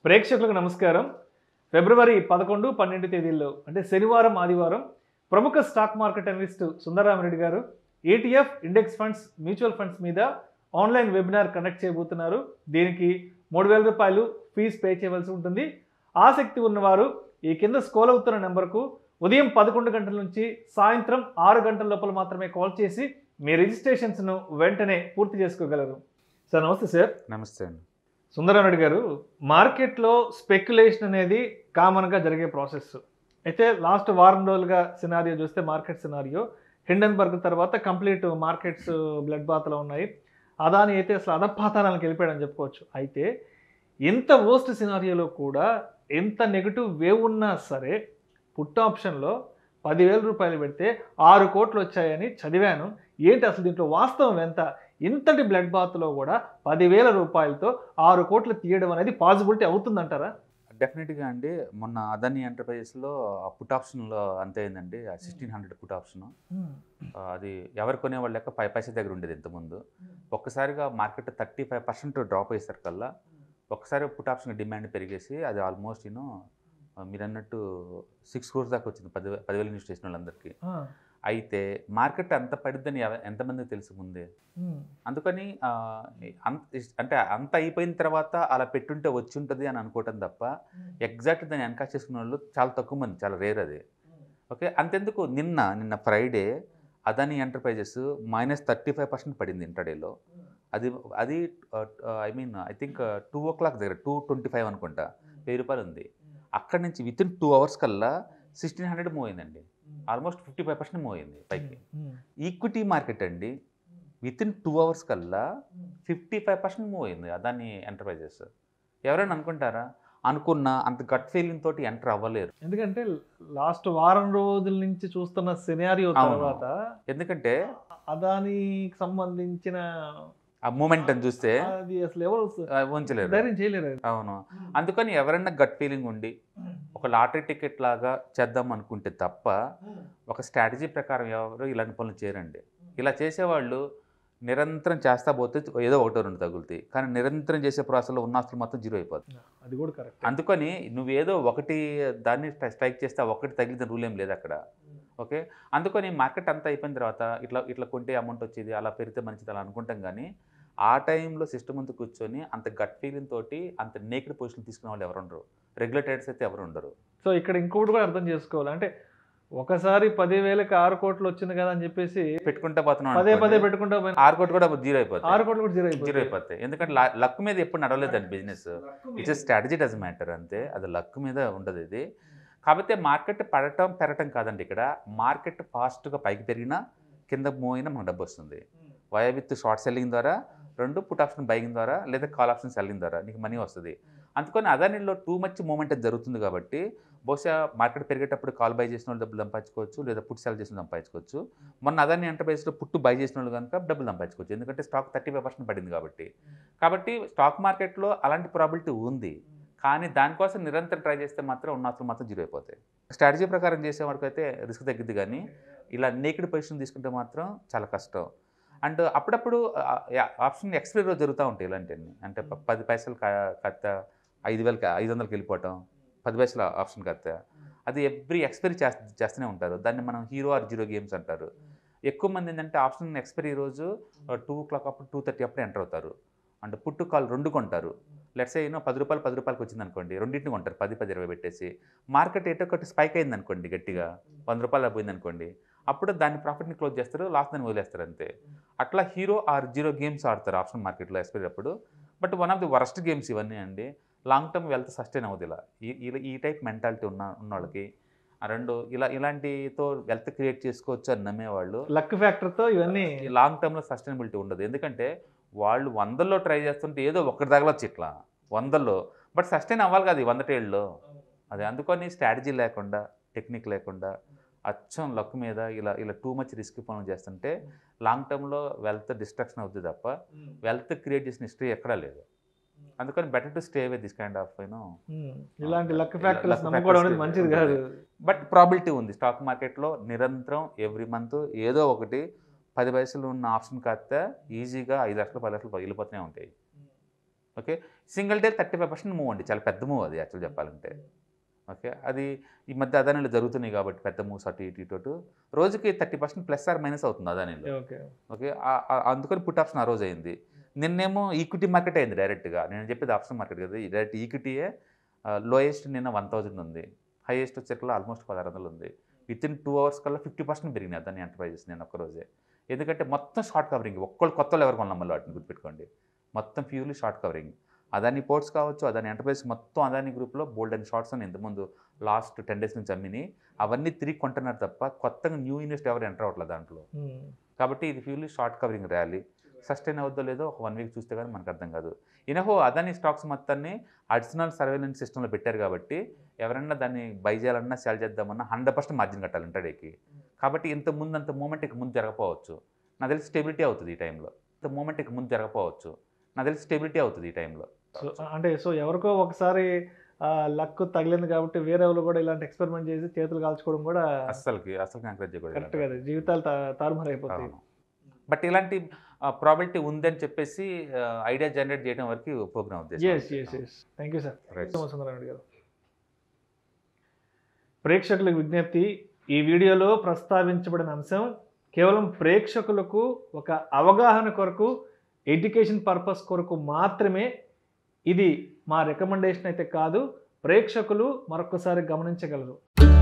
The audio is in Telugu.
ప్రేక్షకులకు నమస్కారం ఫిబ్రవరి పదకొండు పన్నెండు తేదీల్లో అంటే శనివారం ఆదివారం ప్రముఖ stock market analyst Sundararamareddy garu ETF index funds mutual funds మీద ఆన్లైన్ వెబినార్ కండక్ట్ చేయబోతున్నారు దీనికి మూడు వేల రూపాయలు ఫీజు పే చేయవలసి ఉంటుంది ఆసక్తి ఉన్నవారు ఈ కింద స్కోల్ అవుతున్న నెంబర్కు ఉదయం పదకొండు గంటల నుంచి సాయంత్రం ఆరు గంటల లోపల మాత్రమే కాల్ చేసి మీ రిజిస్ట్రేషన్స్ను వెంటనే పూర్తి చేసుకోగలరు సార్ నమస్తే సార్ నమస్తే అండి సుందరరెడ్డి గారు మార్కెట్లో స్పెక్యులేషన్ అనేది కామన్గా జరిగే ప్రాసెస్ అయితే లాస్ట్ వారం రోజులుగా సినారియో చూస్తే మార్కెట్ సినారియో హిండన్బర్గ్ తర్వాత కంప్లీట్ మార్కెట్స్ బ్లడ్ బాత్లో ఉన్నాయి అదాని అయితే అసలు అధపాతానాలకు వెళ్ళిపోయాడని చెప్పుకోవచ్చు అయితే ఎంత వర్స్ట్ సినారియోలో కూడా ఎంత నెగిటివ్ వేవ్ ఉన్నా సరే పుట్ ఆప్షన్లో పదివేల రూపాయలు పెడితే ఆరు కోట్లు వచ్చాయని చదివాను ఏంటి అసలు దీంట్లో వాస్తవం ఎంత ఇంతటి బ్లడ్ బాత్లో కూడా పదివేల రూపాయలతో ఆరు కోట్లు తీయడం అనేది పాసిబిలిటీ అవుతుందంటారా డెఫినెట్గా అండి మొన్న అదాని ఎంటర్ప్రైజెస్లో పుట్ ఆప్షన్లో అంతే అయిందండి సిక్స్టీన్ హండ్రెడ్ పుట్ ఆప్షన్ అది ఎవరు కొనేవాళ్ళ లెక్క ఫైవ్ పైసా దగ్గర ఉండేది ఇంతకుముందు ఒక్కసారిగా market thirty five percent drop అయ్యేసరి కల్లా ఒక్కసారి పుట్ ఆప్షన్ డిమాండ్ పెరిగేసి అది ఆల్మోస్ట్ యూనో మీరు అన్నట్టు సిక్స్ క్రోర్స్ దాకా వచ్చింది పది పదివేలు ఇన్వెస్ట్ చేసిన వాళ్ళందరికీ అయితే మార్కెట్ అంత పడిద్దని ఎవ- ఎంతమందికి తెలుసు ముందే అందుకని ఆ, అంత అంటే అంత అయిపోయిన తర్వాత అలా పెట్టుంటే వచ్చి ఉంటుంది అని అనుకోవటం తప్ప ఎగ్జాక్ట్ దాన్ని ఎన్కాష్ చేసుకున్న వాళ్ళు చాలా తక్కువ మంది చాలా రేర్ అది ఓకే అంతెందుకు నిన్న నిన్న Friday Adani enterprises minus thirty five percent పడింది ఇంటర్డేలో అది అది I mean I think two o'clock దగ్గర టూ ట్వంటీ ఫైవ్ అనుకుంటా వెయ్యి రూపాయలు ఉంది అక్కడి నుంచి విత్ ఇన్ టూ అవర్స్ కల్లా సిక్స్టీన్ హండ్రెడ్ మూవ్ అయిందండి almost fifty five percent move అయింది పైకి ఈక్విటీ మార్కెట్ అండి విత్ ఇన్ టూ అవర్స్ కల్లా ఫిఫ్టీ ఫైవ్ పర్సెంట్ మూవ్ అయింది అదాని ఎంటర్ప్రైజెస్ ఎవరైనా అనుకుంటారా అనుకున్న అంత గట్ ఫీలింగ్ తోటి ఎంటర్ అవ్వలేరు ఎందుకంటే లాస్ట్ వారం రోజుల నుంచి చూస్తున్న సినారియో అవును. తర్వాత ఎందుకంటే అదానికి సంబంధించిన ఆ మూమెంట్ అని చూస్తే అది అసలు ఎవరు ఆ, ఉంచలేరు ధైర్యం చేయలేరు అవును అందుకని ఎవరైనా గట్ ఫీలింగ్ ఉండి ఒక లాటరీ టికెట్ లాగా చేద్దాం అనుకుంటే తప్ప ఒక స్ట్రాటజీ ప్రకారం ఎవరు ఇలాంటి పనులు చేయరండి ఇలా చేసేవాళ్ళు నిరంతరం చేస్తా పోతే ఏదో ఒకటో రెండు తగులుతాయి కానీ నిరంతరం చేసే ప్రాసెస్లో ఉన్న ఆస్తులు మొత్తం జీరో అయిపోతుంది అది కూడా కరెక్ట్ అందుకని నువ్వేదో ఒకటి దాన్ని స్ట్రైక్ చేస్తే ఆ ఒకటి తగిలిన రూల్ ఏం లేదు అక్కడ ఓకే అందుకని మార్కెట్ అంతా అయిపోయిన తర్వాత ఇట్లా ఇట్లా కొంటే అమౌంట్ వచ్చేది అలా పెరిగితే మంచిది అలా అనుకుంటాం కానీ ఆ టైంలో సిస్టమ్ ముందు కూర్చొని అంత గట్ ఫీలింగ్ తోటి అంత నేకెడ్ పొజిషన్ తీసుకునే వాళ్ళు ఎవరు ఉండరు రెగ్యులేటర్స్ అయితే ఎవరు ఉండరు సో ఇక్కడ ఇంకోటి కూడా అర్థం చేసుకోవాలి అంటే ఒకసారి పదివేలకి ఆరు కోట్లు వచ్చింది కదా అని చెప్పేసి పెట్టుకుంటే పోతున్నాం పదే పదే అనుకోండి. పెట్టుకుంటా పోయినా ఆరు కోటి కూడా జీరో అయిపోతాయి ఆరు కోట్లు కూడా జీరో జీరో అయిపోయింది అయిపోతాయి ఎందుకంటే లక్ మీద ఎప్పుడు నడవలేదండి business it's strategy does matter అంతే అది లక్ మీద ఉండదు ఇది కాకపోతే మార్కెట్ పడటం పెరగటం కాదండి ఇక్కడ మార్కెట్ ఫాస్ట్గా పైకి పెరిగినా కింద మూవ్ అయినా మనకు డబ్బు వస్తుంది వయా విత్ షార్ట్ సెల్లింగ్ ద్వారా రెండు పుట్ ఆప్షన్ బైయింగ్ ద్వారా లేదా కాల్ ఆప్షన్ సెల్లింగ్ ద్వారా నీకు మనీ వస్తుంది అందుకని అదానిలో టూ మచ్ మూమెంట్ జరుగుతుంది కాబట్టి బహుశా మార్కెట్ పెరిగేటప్పుడు కాల్ బై చేసిన వాళ్ళు డబ్బులు సంపాదించుకోవచ్చు లేదా పుట్ సెల్ చేసిన వాళ్ళు సంపాదించుకోవచ్చు మొన్న అదాని ఎంటర్ప్రైజ్లో పుట్టు బై చేసిన వాళ్ళు కనుక డబ్బులు సంపాదించుకోవచ్చు ఎందుకంటే స్టాక్ థర్టీ ఫైవ్ పర్సెంట్ పడింది కాబట్టి కాబట్టి స్టాక్ మార్కెట్లో అలాంటి ప్రాబిలిటీ ఉంది కానీ దానికోసం నిరంతరం ట్రై చేస్తే మాత్రం ఉన్న ఆస్తులు మాత్రం జీరో అయిపోతాయి స్ట్రాటజీ ప్రకారం చేసే వరకు అయితే రిస్క్ తగ్గిద్ది కానీ ఇలా నేకెడ్ పొజిషన్ తీసుకుంటే మాత్రం చాలా కష్టం అండ్ అప్పుడప్పుడు ఆప్షన్ ఎక్స్పైరీ రోజు జరుగుతూ ఉంటాయి ఇలాంటివన్నీ అంటే ప- పది పైసలు క- కత్త ఐదు వేలకి ఐదు వందలకి వెళ్ళిపోవటం పది పైసల ఆప్షన్ కత్త అది ఎవ్రీ ఎక్స్పైరీ చేస్తూనే ఉంటారు దాన్ని మనం హీరో ఆర్ జీరో గేమ్స్ అంటారు ఎక్కువ మంది ఏంటంటే ఆప్షన్ ఎక్స్పైరీ రోజు టూ ఓ క్లాక్ అప్పుడు టూ థర్టీ అప్పుడు ఎంటర్ అవుతారు అంటే పుట్టు కాల్ రెండు కొంటారు లెట్స్ అయినా పది రూపాయలు పది రూపాయలకి వచ్చింది అనుకోండి రెండింటిని కొంటారు పది పది ఇరవై పెట్టేసి మార్కెట్ ఎటో ఒకటి స్పైక్ అయింది అనుకోండి గట్టిగా వంద రూపాయలు పోయింది అనుకోండి అప్పుడు దాని ప్రాఫిట్ని క్లోజ్ చేస్తారు లాస్ట్ దాన్ని వదిలేస్తారు అంతే అట్లా హీరో ఆర్ జీరో గేమ్స్ ఆడతారు ఆప్షన్ మార్కెట్లో ఎక్స్పైరీ అప్పుడు but one of the worst games ఇవన్నీ అండి లాంగ్ టర్మ్ వెల్త్ సస్టైన్ అవ్వదు ఇలా ఈ- ఈ- ఈ టైప్ మెంటాలిటీ ఉన్న ఉన్న వాళ్ళకి ఆ రెండు ఇలా ఇలాంటితో వెల్త్ క్రియేట్ చేసుకోవచ్చు అని నమ్మేవాళ్ళు లక్ ఫ్యాక్టర్ తో ఇవన్నీ ఈ లాంగ్ టర్మ్లో సస్టైనబిలిటీ ఉండదు ఎందుకంటే వాళ్ళు వందల్లో ట్రై చేస్తుంటే ఏదో ఒక్కటి తగలొచ్చు ఇట్లా వందల్లో బట్ సస్టైన్ అవ్వాలి కదా ఈ వంద టేళ్ళలో అది అందుకని స్ట్రాటజీ లేకుండా టెక్నిక్ లేకుండా అచ్చం లక్ మీద ఇలా ఇలా టూ మచ్ రిస్క్ పనులు చేస్తుంటే లాంగ్ టర్మ్లో వెల్త్ డిస్ట్రక్షన్ అవుతుంది తప్ప వెల్త్ క్రియేట్ చేసిన హిస్టరీ ఎక్కడా లేదు అందుకని better to stay with this kind of you know um, ఇలాంటి లక్ ఇలా ఫ్యాక్టర్స్ luck నమ్ముకోవడం అనేది factors మంచిది కాదు బట్ ప్రాబిలిటీ ఉంది స్టాక్ మార్కెట్లో నిరంతరం ఎవ్రీ మంత్ ఏదో ఒకటి పది పైసలు ఉన్న ఆప్షన్ కాస్తే ఈజీగా ఐదు లక్షలు పది లక్షలు వెళ్ళిపోతూనే ఉంటాయి okay single day thirty five percent move అండి చాలా పెద్ద మూవ్ అది యాక్చువల్ చెప్పాలంటే ఓకే అది ఈ మధ్య అదానిలో జరుగుతున్నాయి కాబట్టి పెద్ద మూవ్స్ అటు ఇటు ఇటు అటు రోజుకి thirty percent plus or minus అవుతుంది అదానిలో ఓకే ఓకే ఆ- ఆ- అందుకని పుట్ ఆప్షన్ ఆ రోజు అయింది నిన్నేమో ఈక్విటీ మార్కెట్ అయింది డైరెక్ట్గా నేను చెప్పేది ఆప్షన్ మార్కెట్ కదా ఈ డైరెక్ట్ ఈక్విటీయే లోయెస్ట్ నిన్న వన్ థౌజండ్ ఉంది హైయెస్ట్ వచ్చేట్లో ఆల్మోస్ట్ పదహారు వందలు ఉంది విత్ ఇన్ టూ అవర్స్ కల్లా ఫిఫ్టీ పర్సెంట్ పెరిగినాయి దాన్ని ఎంటర్ప్రైజెస్ నేను ఒక్కరోజే ఎందుకంటే మొత్తం షార్ట్ కవరింగ్ ఒక్కళ్ళు కొత్త వాళ్ళు ఎవరు కొన్నాం మళ్ళీ వాటిని గుర్తుపెట్టుకోండి మొత్తం purely short covering Adani ports కావచ్చు అదాని ఎంటర్ప్రైజ్ మొత్తం అదాని గ్రూప్లో బోల్డ్ అండ్ షార్ట్స్ అని ఇంతకుముందు లాస్ట్ టెన్ డేస్ నుంచి అమ్మిని అవన్నీ తిరిగి కొంటున్నారు తప్ప కొత్తగా న్యూ ఇన్వెస్ట్ ఎవరు ఎంటర్ అవ్వట్లేదు దాంట్లో ఉమ్. కాబట్టి ఇది purely short covering rally sustain అవుద్దో లేదో ఒక వన్ వీక్ చూస్తే కానీ మనకు అర్థం కాదు ఇనహో అదాని స్టాక్స్ మొత్తాన్ని అడిషనల్ సర్వేలెన్స్ సిస్టంలో పెట్టారు కాబట్టి ఎవరైనా దాన్ని బై చేయాలన్నా సెల్ చేద్దామన్నా హండ్రెడ్ పర్సెంట్ మార్జిన్ కట్టాలి ఇంటర్డేకి కాబట్టి ఇంత ముందు అంత మూమెంట్ ఇక ముందు జరగకపోవచ్చు నాకు తెలిసి స్టెబిలిటీ అవుతుంది ఈ టైంలో ఇంత మూమెంట్ ఇక ముందు జరగకపోవచ్చు నాకు తెలిసి స్టెబిలిటీ అవుతుంది ఈ టైంలో సో అంటే సో ఎవరికో ఒకసారి లక్ తగిలింది కాబట్టి వేరే వాళ్ళు కూడా ఇలాంటి ఎక్స్పెరిమెంట్ చేసి చేతులు కాల్చుకోవడం కూడా అస్సలకి అసలు ఎంకరేజ్ కరెక్ట్ చేయకూడదు కదా జీవితాలు తా- తారుమారు అయిపోతాయి అవును. బట్ ఇలాంటి ప్రాబిలిటీ ఉందని చెప్పేసి ఐడియా జనరేట్ చేయడం వరకు program yes yes yes thank you sir Right. Sundararao garu ప్రేక్షకులకు విజ్ఞప్తి ఈ వీడియోలో ప్రస్తావించబడిన అంశం కేవలం ప్రేక్షకులకు ఒక అవగాహన కొరకు ఎడ్యుకేషన్ పర్పస్ కొరకు మాత్రమే ఇది మా రికమెండేషన్ అయితే కాదు ప్రేక్షకులు మరొకసారి గమనించగలరు